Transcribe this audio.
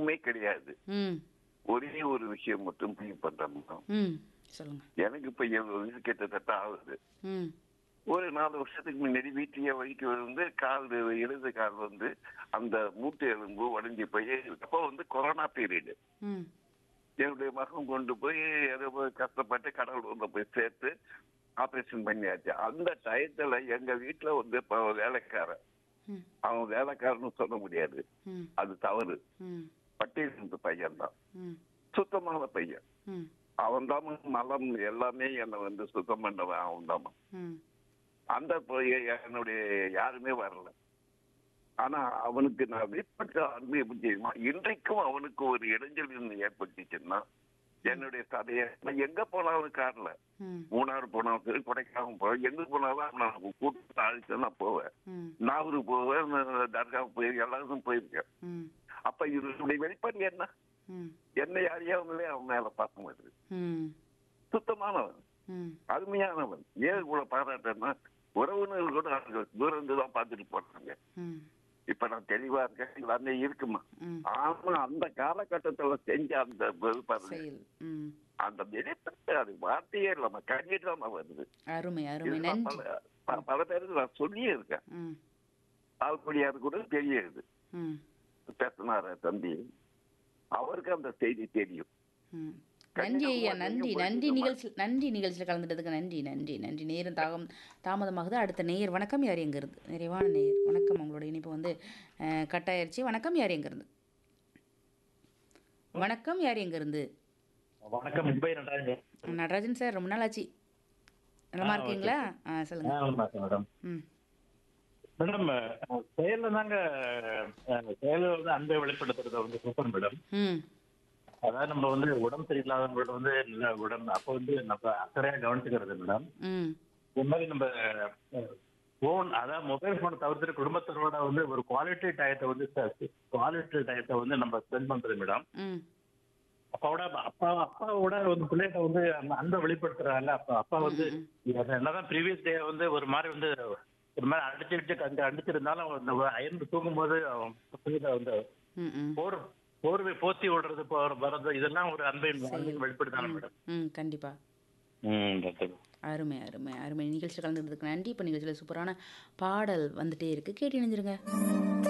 யாருக்குமே கிடையாது ம் ஒரே ஒரு விஷயம் மட்டும் ஃபீல் பண்றேன் மேடம். ம் சொல்லுங்க எனக்கு இப்ப எழுபது வயசு கிட்டத்தட்ட ஆகுது ம் ஒரு நாலு வருஷத்துக்கு முன்னாடி வீட்லயே வலிக்கு வந்து கால் இடது கால் வந்து அந்த மூட்டு எலும்பு உடஞ்சி போய் அப்போ வந்து கொரோனா பீரியடு ம் என்னுடைய மகன் கொண்டு போய் ஏதோ போய் கஷ்டப்பட்டு கடவுள் உள்ள போய் சேர்த்து ஆபரேஷன் பண்ணியாச்சு அந்த டயத்துல எங்க வீட்டுல வந்து இப்ப வேலைக்காரன் ம் அவன் வேலைக்காரன்னு சொல்ல முடியாது ம் அது தவறு ம் பட்டியலிருந்து பையன் தான் ம் சுத்தமான பையன் ம் அவன் தான் மலம் எல்லாமே என்னை வந்து சுத்தம் பண்ணவன் அவன் தான் ம் அந்த பையன் என்னுடைய யாருமே வரல ஆனா அவனுக்கு நான் வெளிப்பட்ட அன்பு எப்படி தெரியுமா இன்றைக்கும் அவனுக்கு ஒரு இடைஞ்சல் இன்னும் ஏற்பட்டுச்சுன்னா என்னுடைய சதைய நான் எங்க போனாலும் கார்ல ம் மூணாறு போனாலும் சரி கொடைக்கானல் போவேன் எங்க போனாலும் நான் கூட்டத்தை அழைச்சு நான் போவேன் ம் நாகூர் போவேன் நான் தர்காவுக்கு போய் எல்லாருக்கும் போயிருக்கேன் ம் அப்ப இதனுடைய வெளிப்பாடு என்ன ம் என்னை அறியாமலே அவன் மேல பார்க்க மாட்டேது ம் சுத்தமானவன் ம் அருமையானவன் ஏன் கூட பாராட்டேன்னா உறவினர்கள் கூட அவங்க தூரம் இருந்து தான் பார்த்துட்டு போறாங்க ம் இப்ப நான் தெளிவா இருக்கேன் எல்லாமே இருக்குமா ம் ஆனா அந்த காலகட்டத்துல செஞ்ச அந்த இது பாருங்க செயல் ம் அந்த வெளிப்பட்டு அது வார்த்தையே இல்லாம கண்ணீர் வருது அருமை அருமை இதெல்லாம் நன்றி பல ப- பல பேருக்கு நான் சொல்லியே இருக்கேன் ம் ஆல்படியாரு கூட தெரியுது ம் பேசினார தம்பி அவருக்கு அந்த செய்தி தெரியும் ம் நன்றி ஐயா நன்றி நன்றி நிகழ்ச்சி நன்றி நிகழ்ச்சியில் கலந்துட்டதுக்கு நன்றி நன்றி நன்றி நேரம் தாகம் தாமதமாகுது அடுத்த நேயர் வணக்கம் யார் எங்க இருந்து நிறைவான நேயர் வணக்கம் உங்களோட இணைப்பு வந்து அஹ், கட்டாயிருச்சு வணக்கம் யார் எங்க இருந்து வணக்கம் யார் எங்க இருந்து வணக்கம் மும்பை நடராஜன் நடராஜன் சார் ரொம்ப நாள் ஆச்சு நலமா ஆ, இருக்கீங்களா ஆ சொல்லுங்க மேடம் ம் மேடம் செயல்ல தாங்க செயல வந்து அன்பை வெளிப்படுத்துறது வந்து சூப்பர் மேடம் ம் அதாவது நம்ம வந்து உடம்பு சரியில்லாதவங்களோட வந்து நல்ல உடம்பு அப்போ வந்து நம்ம அக்கறையா கவனிச்சுக்கிறது மேடம் ம் இந்த மாதிரி நம்ம போன் அதாவது மொபைல் போன் தவிர்த்துட்டு குடும்பத்தோட வந்து ஒரு குவாலிட்டி டயத்தை வந்து குவாலிட்டி டயத்தை வந்து நம்ம ஸ்பெண்ட் பண்றது மேடம் ம் அப்பாவோட அப்பா அப்பாவோட வந்து பிள்ளைகிட்ட வந்து அந்த அன்பை வெளிப்படுத்துறாங்கல்ல அப்பா அப்பா வந்து என்னதான் ப்ரீவியஸ் டே வந்து ஒரு மாதிரி வந்து ஒரு மாதிரி அடிச்சு அடிச்சு கண்டு அடிச்சிருந்தாலும் அவன் இந்த அயர்ந்து தூங்கும்போது அவன் புரியுதா வந்து ம் ம் போர் போர்வை போத்தி விடுறது போற வர்றது இதெல்லாம் ஒரு அன்பை அன்பின் வெளிப்படுத்தான மேடம் ம் கண்டிப்பா ம் that's it. அருமை அருமை அருமை நிகழ்ச்சியில் கலந்துக்கிறதுக்கு நன்றி இப்போ நிகழ்ச்சியில் சூப்பரான பாடல் வந்துட்டே இருக்கு கேட்டு இணைஞ்சிருங்க